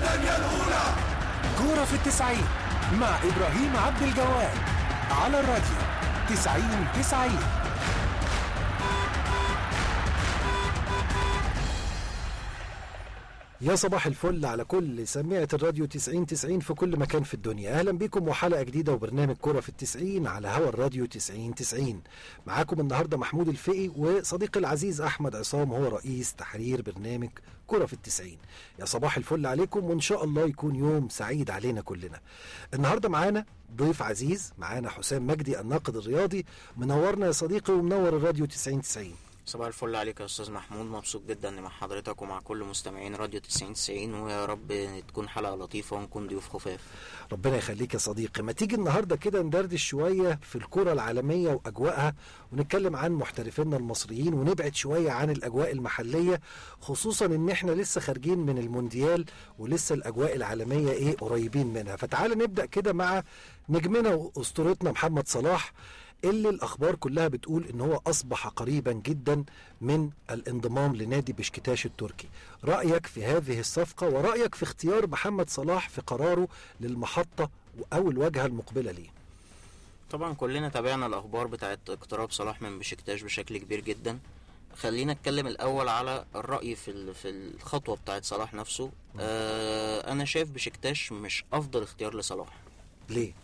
الثانية الأولى كورة في التسعين مع إبراهيم عبد الجواد على الراديو تسعين تسعين يا صباح الفل على كل سماعة الراديو 90 90 في كل مكان في الدنيا أهلا بكم وحلقة جديدة وبرنامج كرة في التسعين على هوا الراديو 90 90 معاكم النهاردة محمود الفقي وصديقي العزيز أحمد عصام هو رئيس تحرير برنامج كرة في التسعين يا صباح الفل عليكم وإن شاء الله يكون يوم سعيد علينا كلنا النهاردة معانا ضيف عزيز معانا حسام مجدي الناقد الرياضي منورنا يا صديقي ومنور الراديو 90 90 صباح الفل عليك يا استاذ محمود مبسوط جدا اني مع حضرتك ومع كل مستمعين راديو 90 90 ويا رب تكون حلقه لطيفه ونكون ضيوف خفاف ربنا يخليك يا صديقي ما تيجي النهارده كده ندردش شويه في الكره العالميه واجواءها ونتكلم عن محترفينا المصريين ونبعد شويه عن الاجواء المحليه خصوصا ان احنا لسه خارجين من المونديال ولسه الاجواء العالميه ايه قريبين منها فتعال نبدا كده مع نجمنا واسطورتنا محمد صلاح اللي الاخبار كلها بتقول ان هو اصبح قريبا جدا من الانضمام لنادي بشكتاش التركي رايك في هذه الصفقه ورايك في اختيار محمد صلاح في قراره للمحطه او الواجهه المقبله ليه طبعا كلنا تابعنا الاخبار بتاعت اقتراب صلاح من بشكتاش بشكل كبير جدا خلينا اتكلم الاول على الراي في ال- في الخطوه بتاعت صلاح نفسه آه انا شايف بشكتاش مش افضل اختيار لصلاح ليه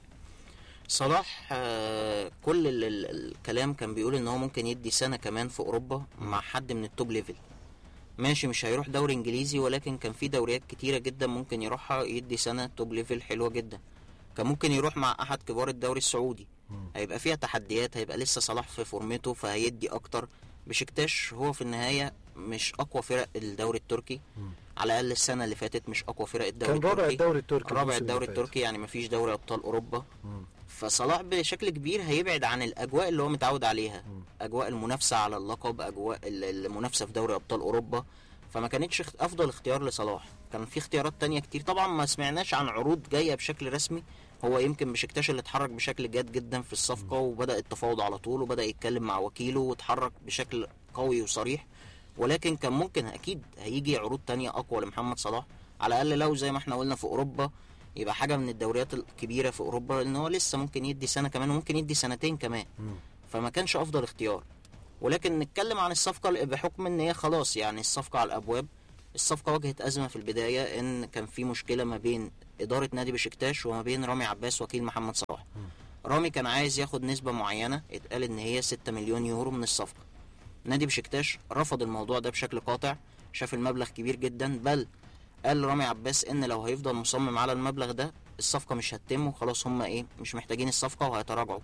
صلاح آه، كل ال- ال- الكلام كان بيقول ان هو ممكن يدي سنه كمان في اوروبا مع حد من التوب ليفل ماشي مش هيروح دوري انجليزي ولكن كان في دوريات كتيره جدا ممكن يروحها يدي سنه توب ليفل حلوه جدا كان ممكن يروح مع احد كبار الدوري السعودي هيبقى فيها تحديات هيبقى لسه صلاح في فورمته فهيدي اكتر بشكتاش هو في النهايه مش اقوى فرق الدوري التركي على الاقل السنه اللي فاتت مش اقوى فرق الدوري كان رابع التركي الدوري التركي رابع الموسم اللي الدوري فات. التركي يعني مفيش دوري ابطال اوروبا فصلاح بشكل كبير هيبعد عن الاجواء اللي هو متعود عليها اجواء المنافسه على اللقب اجواء ال- المنافسه في دوري ابطال اوروبا فما كانتش اخت- افضل اختيار لصلاح كان في اختيارات تانية كتير طبعا ما سمعناش عن عروض جايه بشكل رسمي هو يمكن بشكتاش اللي اتحرك بشكل جاد جدا في الصفقه وبدا التفاوض على طول وبدا يتكلم مع وكيله واتحرك بشكل قوي وصريح ولكن كان ممكن اكيد هيجي عروض تانية اقوى لمحمد صلاح على الاقل لو زي ما احنا قلنا في اوروبا يبقى حاجه من الدوريات الكبيره في اوروبا ان هو لسه ممكن يدي سنه كمان وممكن يدي سنتين كمان فما كانش افضل اختيار ولكن نتكلم عن الصفقه بحكم ان هي خلاص يعني الصفقه على الابواب الصفقه واجهت ازمه في البدايه ان كان في مشكله ما بين اداره نادي بشكتاش وما بين رامي عباس وكيل محمد صلاح رامي كان عايز ياخد نسبه معينه اتقال ان هي 6 مليون يورو من الصفقه نادي بشكتاش رفض الموضوع ده بشكل قاطع شاف المبلغ كبير جدا بل قال رامي عباس ان لو هيفضل مصمم على المبلغ ده الصفقه مش هتتم وخلاص هم ايه مش محتاجين الصفقه وهيتراجعوا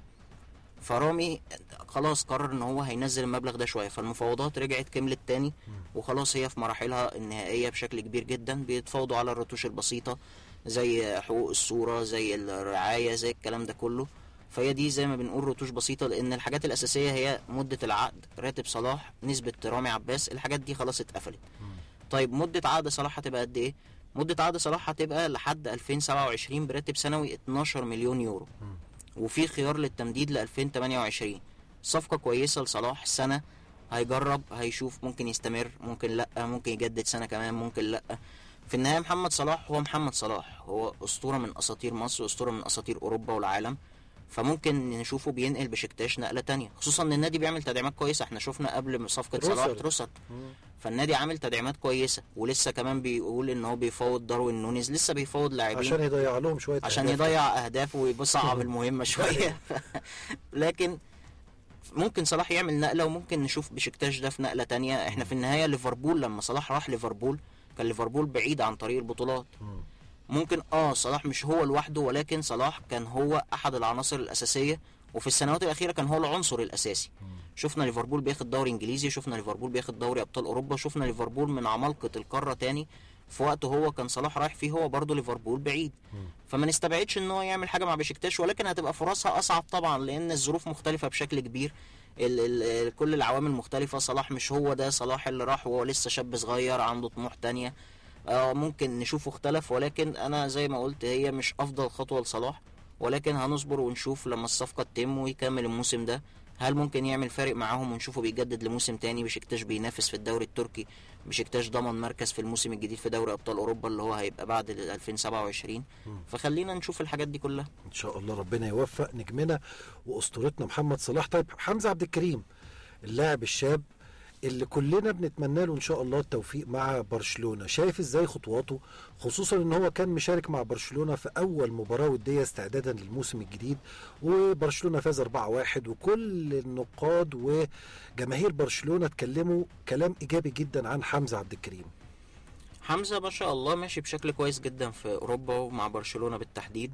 فرامي خلاص قرر ان هو هينزل المبلغ ده شويه فالمفاوضات رجعت كملت تاني وخلاص هي في مراحلها النهائيه بشكل كبير جدا بيتفاوضوا على الرتوش البسيطه زي حقوق الصوره زي الرعايه زي الكلام ده كله فهي دي زي ما بنقول رتوش بسيطه لان الحاجات الاساسيه هي مده العقد راتب صلاح نسبه رامي عباس الحاجات دي خلاص اتقفلت طيب مدة عقد صلاح هتبقى قد ايه؟ مدة عقد صلاح هتبقى لحد 2027 براتب سنوي 12 مليون يورو وفي خيار للتمديد ل 2028 صفقة كويسة لصلاح سنة هيجرب هيشوف ممكن يستمر ممكن لا ممكن يجدد سنة كمان ممكن لا في النهاية محمد صلاح هو محمد صلاح هو أسطورة من أساطير مصر أسطورة من أساطير أوروبا والعالم فممكن نشوفه بينقل بشكتاش نقلة تانية خصوصا ان النادي بيعمل تدعيمات كويسة احنا شفنا قبل صفقة صلاح تروسر. تروسر فالنادي عامل تدعيمات كويسة ولسه كمان بيقول ان هو بيفاوض داروين نونيز لسه بيفاوض لاعبين عشان يضيع لهم شويه عشان أهداف. يضيع اهدافه ويصعب المهمه شويه لكن ممكن صلاح يعمل نقله وممكن نشوف بشكتاش ده في نقله تانية احنا في النهايه ليفربول لما صلاح راح ليفربول كان ليفربول بعيد عن طريق البطولات ممكن اه صلاح مش هو لوحده ولكن صلاح كان هو احد العناصر الاساسيه وفي السنوات الاخيره كان هو العنصر الاساسي شفنا ليفربول بياخد دوري انجليزي شفنا ليفربول بياخد دوري ابطال اوروبا شفنا ليفربول من عمالقه القاره تاني في وقته هو كان صلاح رايح فيه هو برضه ليفربول بعيد فما نستبعدش ان هو يعمل حاجه مع بشكتاش ولكن هتبقى فرصها اصعب طبعا لان الظروف مختلفه بشكل كبير ال ال كل العوامل مختلفه صلاح مش هو ده صلاح اللي راح وهو لسه شاب صغير عنده طموح تانية آه ممكن نشوفه اختلف ولكن انا زي ما قلت هي مش افضل خطوه لصلاح ولكن هنصبر ونشوف لما الصفقه تتم ويكمل الموسم ده هل ممكن يعمل فارق معاهم ونشوفه بيجدد لموسم تاني بشكتاش بينافس في الدوري التركي بشكتاش ضمن مركز في الموسم الجديد في دوري ابطال اوروبا اللي هو هيبقى بعد ال 2027 فخلينا نشوف الحاجات دي كلها ان شاء الله ربنا يوفق نجمنا واسطورتنا محمد صلاح طيب حمزه عبد الكريم اللاعب الشاب اللي كلنا بنتمنى له ان شاء الله التوفيق مع برشلونه شايف ازاي خطواته خصوصا ان هو كان مشارك مع برشلونه في اول مباراه وديه استعدادا للموسم الجديد وبرشلونه فاز 4-1 وكل النقاد وجماهير برشلونه اتكلموا كلام ايجابي جدا عن حمزه عبد الكريم حمزة ما شاء الله ماشي بشكل كويس جدا في اوروبا ومع برشلونة بالتحديد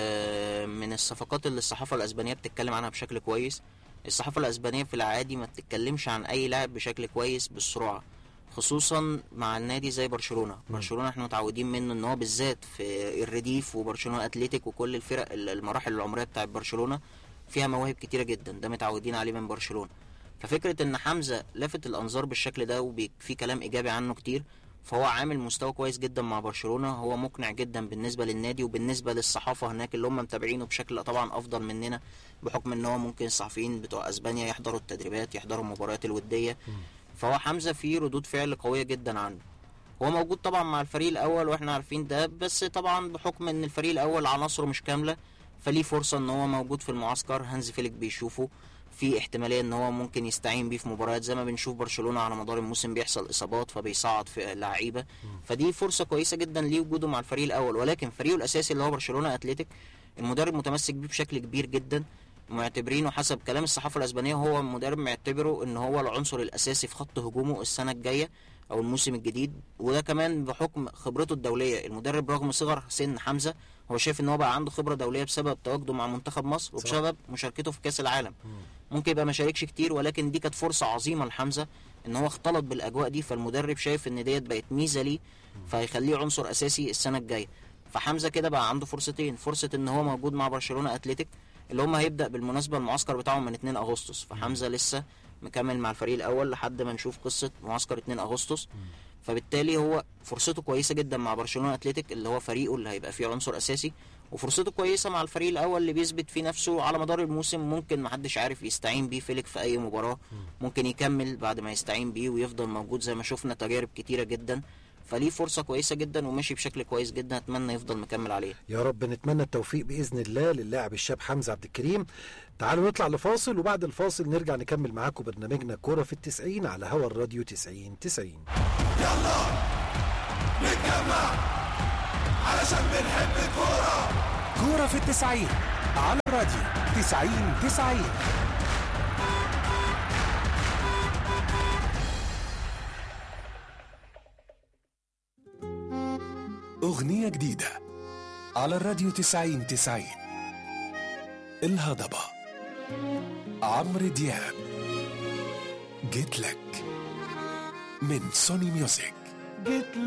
آه، من الصفقات اللي الصحافة الاسبانية بتتكلم عنها بشكل كويس الصحافة الاسبانية في العادي ما بتتكلمش عن اي لاعب بشكل كويس بالسرعة خصوصا مع النادي زي برشلونة برشلونة احنا متعودين منه ان هو بالذات في الرديف وبرشلونة اتلتيك وكل الفرق المراحل العمرية بتاعت برشلونة فيها مواهب كتيرة جدا ده متعودين عليه من برشلونة ففكرة ان حمزة لافت الانظار بالشكل ده وفي كلام ايجابي عنه كتير فهو عامل مستوى كويس جدا مع برشلونه هو مقنع جدا بالنسبه للنادي وبالنسبه للصحافه هناك اللي هم متابعينه بشكل طبعا افضل مننا بحكم ان هو ممكن الصحفيين بتوع اسبانيا يحضروا التدريبات يحضروا المباريات الوديه فهو حمزه فيه ردود فعل قويه جدا عنه هو موجود طبعا مع الفريق الاول واحنا عارفين ده بس طبعا بحكم ان الفريق الاول عناصره مش كامله فليه فرصه ان هو موجود في المعسكر هانز فيليك بيشوفه في احتماليه ان هو ممكن يستعين بيه في مباريات زي ما بنشوف برشلونه على مدار الموسم بيحصل اصابات فبيصعد في لعيبه فدي فرصه كويسه جدا ليه وجوده مع الفريق الاول ولكن فريقه الاساسي اللي هو برشلونه اتلتيك المدرب متمسك بيه بشكل كبير جدا معتبرينه حسب كلام الصحافه الاسبانيه هو مدرب معتبره ان هو العنصر الاساسي في خط هجومه السنه الجايه او الموسم الجديد وده كمان بحكم خبرته الدوليه المدرب رغم صغر سن حمزه هو شايف ان هو بقى عنده خبره دوليه بسبب تواجده مع منتخب مصر وبسبب مشاركته في كاس العالم ممكن يبقى ما شاركش كتير ولكن دي كانت فرصه عظيمه لحمزه ان هو اختلط بالاجواء دي فالمدرب شايف ان ديت بقت ميزه ليه فهيخليه عنصر اساسي السنه الجايه فحمزه كده بقى عنده فرصتين فرصه ان هو موجود مع برشلونه اتلتيك اللي هم هيبدا بالمناسبه المعسكر بتاعهم من 2 اغسطس فحمزه لسه مكمل مع الفريق الاول لحد ما نشوف قصه معسكر 2 اغسطس فبالتالي هو فرصته كويسه جدا مع برشلونه اتلتيك اللي هو فريقه اللي هيبقى فيه عنصر اساسي وفرصته كويسه مع الفريق الاول اللي بيثبت فيه نفسه على مدار الموسم ممكن محدش عارف يستعين بيه فيليك في اي مباراه ممكن يكمل بعد ما يستعين بيه ويفضل موجود زي ما شفنا تجارب كتيره جدا فليه فرصه كويسه جدا وماشي بشكل كويس جدا اتمنى يفضل مكمل عليها يا رب نتمنى التوفيق باذن الله للاعب الشاب حمزه عبد الكريم تعالوا نطلع لفاصل وبعد الفاصل نرجع نكمل معاكم برنامجنا كوره في التسعين على هوا الراديو 90 90 يلا نتجمع علشان بنحب الكورة كورة في التسعين على الراديو تسعين تسعين أغنية جديدة على الراديو تسعين تسعين الهضبة عمرو دياب جيت لك من سوني ميوزك جيت